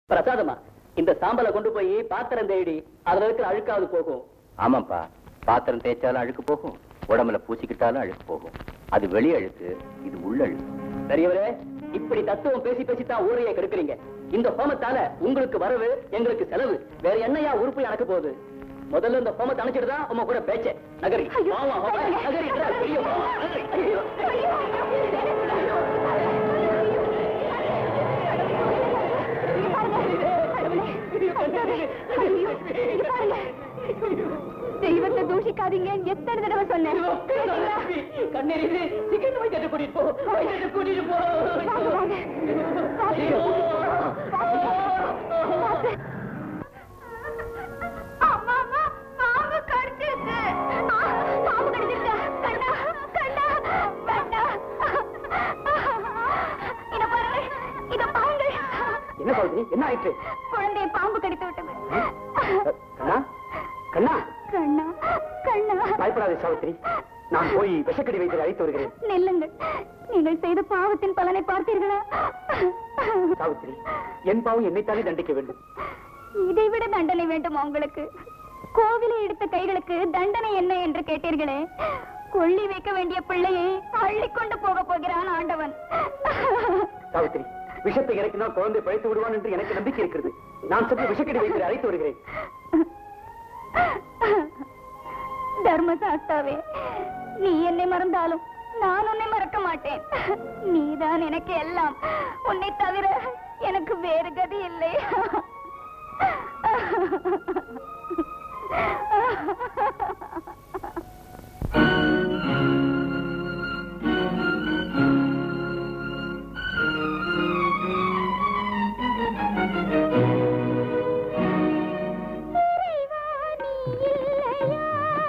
பிரசாதமா இந்த சாம்பலை கொண்டு போய் பாத்திரம் தேடி அதுல இருக்கிற அழுக்காவது போகும் ஆமாப்பா பாத்திரம் தேய்ச்சாலும் அழுக்கு போகும் உடம்புல பூசிக்கிட்டாலும் அழுக்கு போகும் அது வெளி அழுக்கு இது உள்ள அழுக்கு பெரியவரே இப்படி தத்துவம் பேசி பேசி தான் ஊரையே கெடுக்கிறீங்க இந்த ஹோமத்தால உங்களுக்கு வரவு எங்களுக்கு செலவு வேற என்னையா உறுப்பு எனக்கு போகுது முதல்ல இந்த ஹோமத்தை அணைச்சிட்டு தான் உங்க கூட பேச்ச நகரி ஆமா, ஆமா, நகரி பெரிய ஹோமம். ஐயோ. தெய்வத்தை தூஷிக்காதீங்க எத்தனை தடவை சொன்னேன் கேட்டீங்களா? கண்ணீர் இது சீக்கிரம் வைத்தியத்தை கூட்டிட்டு போ வைத்தியத்தை கூட்டிட்டு போ வாங்க, வாங்க. ஐயோ. அம்மா, அம்மா, பாம்பு கடிச்சிருச்சு. ஆ, பாம்பு கடிச்சிருச்சா? கண்ணா, கண்ணா, கண்ணா. இத பாருங்க, இத பாருங்க. என்ன சொல்றீ என்ன ஆயிற்று குழந்தையை பாம்பு கடித்து விட்டது கண்ணா கண்ணா கண்ணா கண்ணா பயப்படாதே சாவித்திரி நான் போய் விஷக்கடி வைத்து அழைத்து வருகிறேன் நில்லுங்கள் நீங்கள் செய்த பாவத்தின் பலனை பார்த்தீர்களா சாவித்திரி என் பாவம் என்னைத்தானே தண்டிக்க வேண்டும் இதை விட தண்டனை வேண்டும் உங்களுக்கு கோவிலை எடுத்த கைகளுக்கு தண்டனை என்ன என்று கேட்டீர்களே கொள்ளி வைக்க வேண்டிய பிள்ளையை அள்ளிக்கொண்டு போக போகிறான் ஆண்டவன் சாவித்திரி விஷத்தை இறக்கினால் குழந்தை பழைத்து விடுவான் என்று எனக்கு நம்பிக்கை இருக்கிறது நான் சற்று விஷக்கடி வைத்து அழைத்து வருகிறேன் தர்மசாஸ்தாவே நீ என்னை மறந்தாலும் நான் உன்னை மறக்க மாட்டேன் நீதான் எனக்கு எல்லாம் உன்னை தவிர எனக்கு வேறு கதி இல்லை இறைவா, நீ இல்லையா?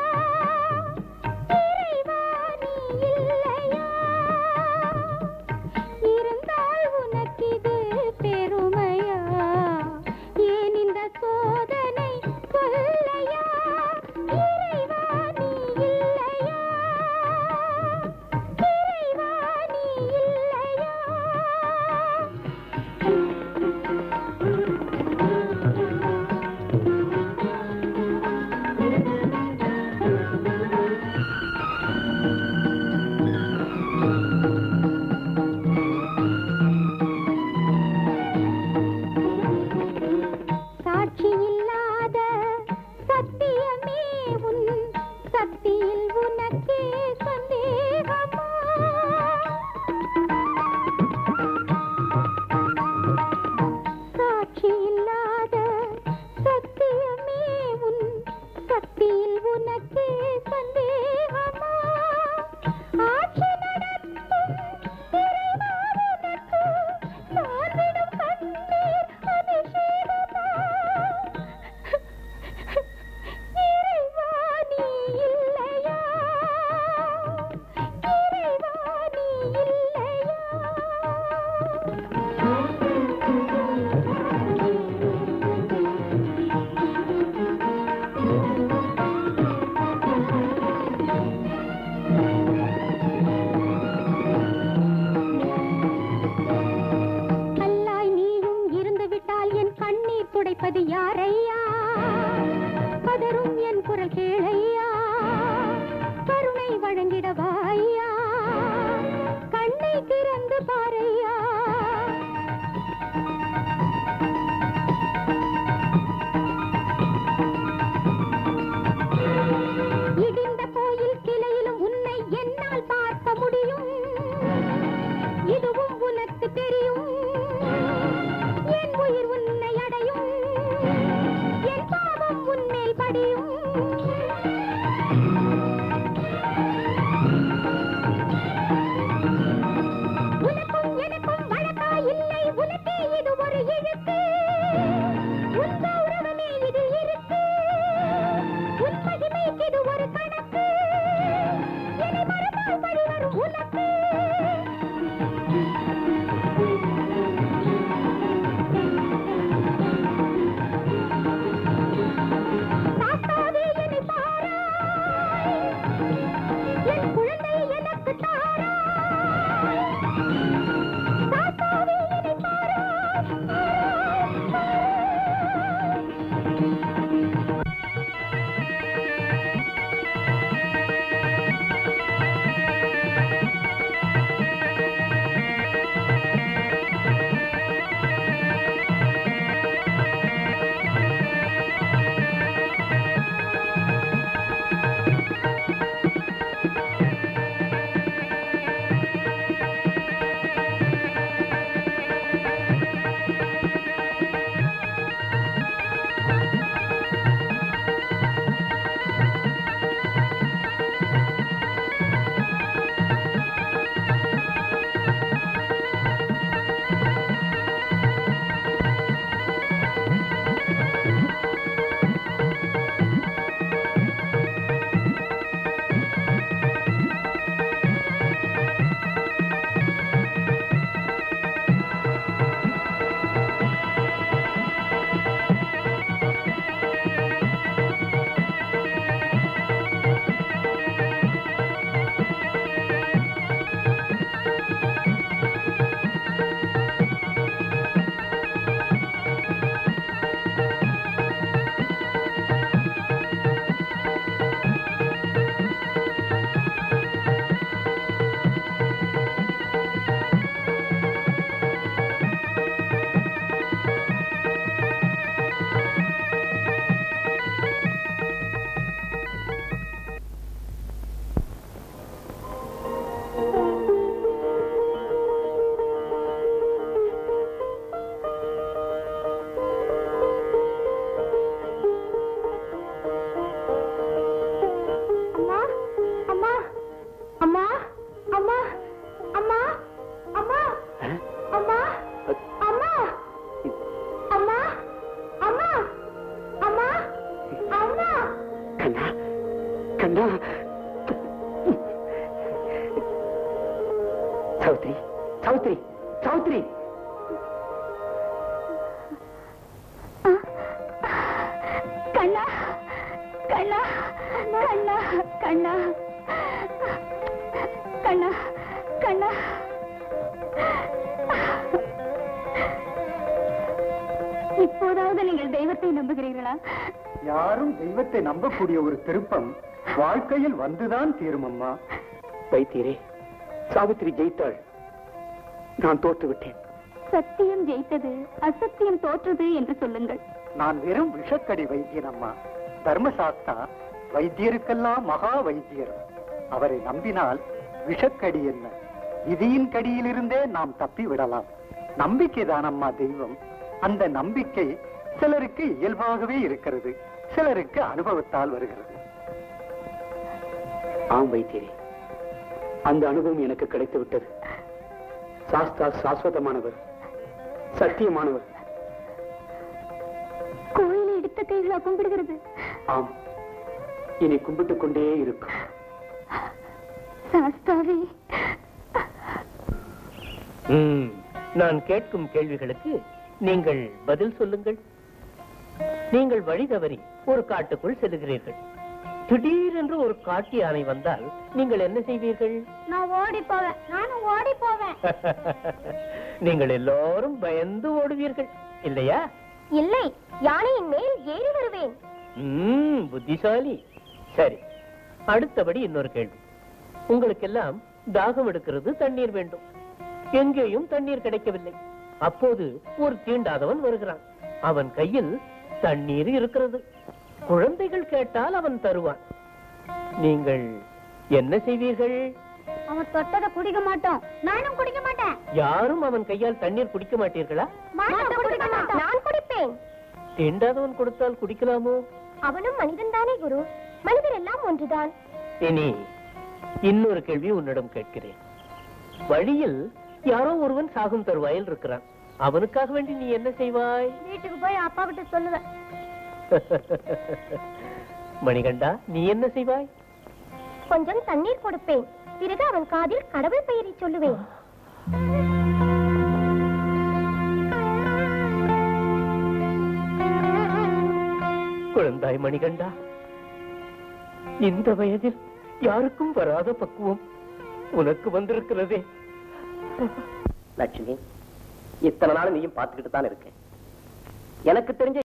இறைவா, நீ இல்லையா? இருந்தால் உனக்கிது பெருமையா ஏன் இந்த சோதனை சொல்லையா இறைவா நீ இல்லையா இறைவா நீ இல்லையா சாட்சி இல்லாத சத்தியமே உன் சக்தியில் உனக்கே சந்தேகமா சாட்சி இல்லாத சத்தியமே உன் சக்தியில் உனக்கே சந்தேகமா ஆட்சி நடத்தும் இறைவா உனக்கு சார்ந்திடும் கண்ணீர் அபிஷேகமா இறைவா நீ இல்லையா இறைவா நீ இல்லையா கல்லாய் நீயும் இருந்து விட்டால் என் கண்ணீர் துடைப்பது யாரையா பதறும் என் குரல் கேளையா கருணை வழங்கிடவாயா கண்ணை திறந்து பாரையா இடிந்த கோயில் சிலையிலும் உன்னை என்னால் பார்க்க முடியும் இதுவும் உனக்கு தெரியும் என் உயிர் உன்னை அடையும் என் பாவம் உன்மேல் படியும் அம்மா அம்மா அம்மா அம்மா அம்மா அம்மா அம்மா அம்மா அம்மா அம்மா அம்மா அம்மா கண்ணா கண்ணா சாவித்ரி சாவித்ரி சாவித்ரி கண்ணா கண்ணா கண்ணா கண்ணா கண்ணா கண்ணா இப்போதாவது நீங்கள் தெய்வத்தை நம்புகிறீர்களா யாரும் தெய்வத்தை நம்பக்கூடிய ஒரு திருப்பம் வாழ்க்கையில் வந்துதான் தீரும் அம்மா வைத்தியரே சாவித்ரி ஜெயித்தாள் நான் தோற்று விட்டேன் சத்தியம் ஜெயித்தது அசத்தியம் தோற்றது என்று சொல்லுங்கள் நான் வெறும் விஷக்கடி வைத்தியன் அம்மா தர்மசாஸ்தா வைத்தியருக்கெல்லாம் மகா வைத்தியர் அவரை நம்பினால் விஷக்கடி என்ன விதியின் கடியிலிருந்தே நாம் தப்பி விடலாம் நம்பிக்கைதான் அம்மா தெய்வம் அந்த நம்பிக்கை சிலருக்கு இயல்பாகவே இருக்கிறது சிலருக்கு அனுபவத்தால் வருகிறது ஆம் வைத்தியரே அந்த அனுபவம் எனக்கு கிடைத்து விட்டது சாஸ்தா சாஸ்வதமானவர் சத்தியமானவர் கோயிலை எடுத்த கைகளா கும்பிடுகிறது ஆம் இனி கும்பிட்டுக் கொண்டே இருக்கும் சாஸ்தாவே ம், நான் கேட்கும் கேள்விகளுக்கு நீங்கள் பதில் சொல்லுங்கள் நீங்கள் வழி தவறி ஒரு காட்டுக்குள் செல்லுகிறீர்கள் திடீரென்று ஒரு காட்டு யானை வந்தால் நீங்கள் என்ன செய்வீர்கள் நான் ஓடி போவேன் நானும் ஓடி போவேன் நீங்கள் எல்லோரும் பயந்து ஓடுவீர்கள் இல்லையா இல்லை யானையின் மேல் ஏறி வருவேன் ம், புத்திசாலி சரி அடுத்தபடி இன்னொரு கேள்வி உங்களுக்கெல்லாம் தாகம் எடுக்கிறது தண்ணீர் வேண்டும் எங்கேயும் தண்ணீர் கிடைக்கவில்லை அப்போது ஒரு தீண்டாதவன் வருகிறான் அவன் கையில் தண்ணீர் இருக்கிறது குழந்தைகள் கேட்டால் அவன் தருவான் நீங்கள் என்ன செய்வீர்கள் அவன் தொட்டதை குடிக்க மாட்டோம் நானும் குடிக்க மாட்டேன் யாரும் அவன் கையால் தண்ணீர் குடிக்க மாட்டீர்களா நான் குடிப்பேன் தீண்டாதவன் கொடுத்தால் குடிக்கலாமோ அவனும் மனிதன் தானே குரு மனிதர் எல்லாம் ஒன்றுதான் இனி இன்னொரு கேள்வி உன்னிடம் கேட்கிறேன் வழியில் யாரோ ஒருவன் சாகும் தருவாயில் இருக்கிறான் அவனுக்காக வேண்டி நீ என்ன செய்வாய் வீட்டுக்கு போய் அப்பா கிட்ட சொல்லுவேன் மணிகண்டா நீ என்ன செய்வாய் கொஞ்சம் தண்ணீர் கொடுப்பேன் பிறகு அவன் காதில் கடவுள் பெயரை சொல்லுவேன் குழந்தாய் மணிகண்டா இந்த வயதில் யாருக்கும் வராத பக்குவம் உனக்கு வந்திருக்கிறதே லட்சுமி இத்தனை நாள் நீயும் பார்த்துக்கிட்டு தான் இருக்கேன் எனக்கு தெரிஞ்ச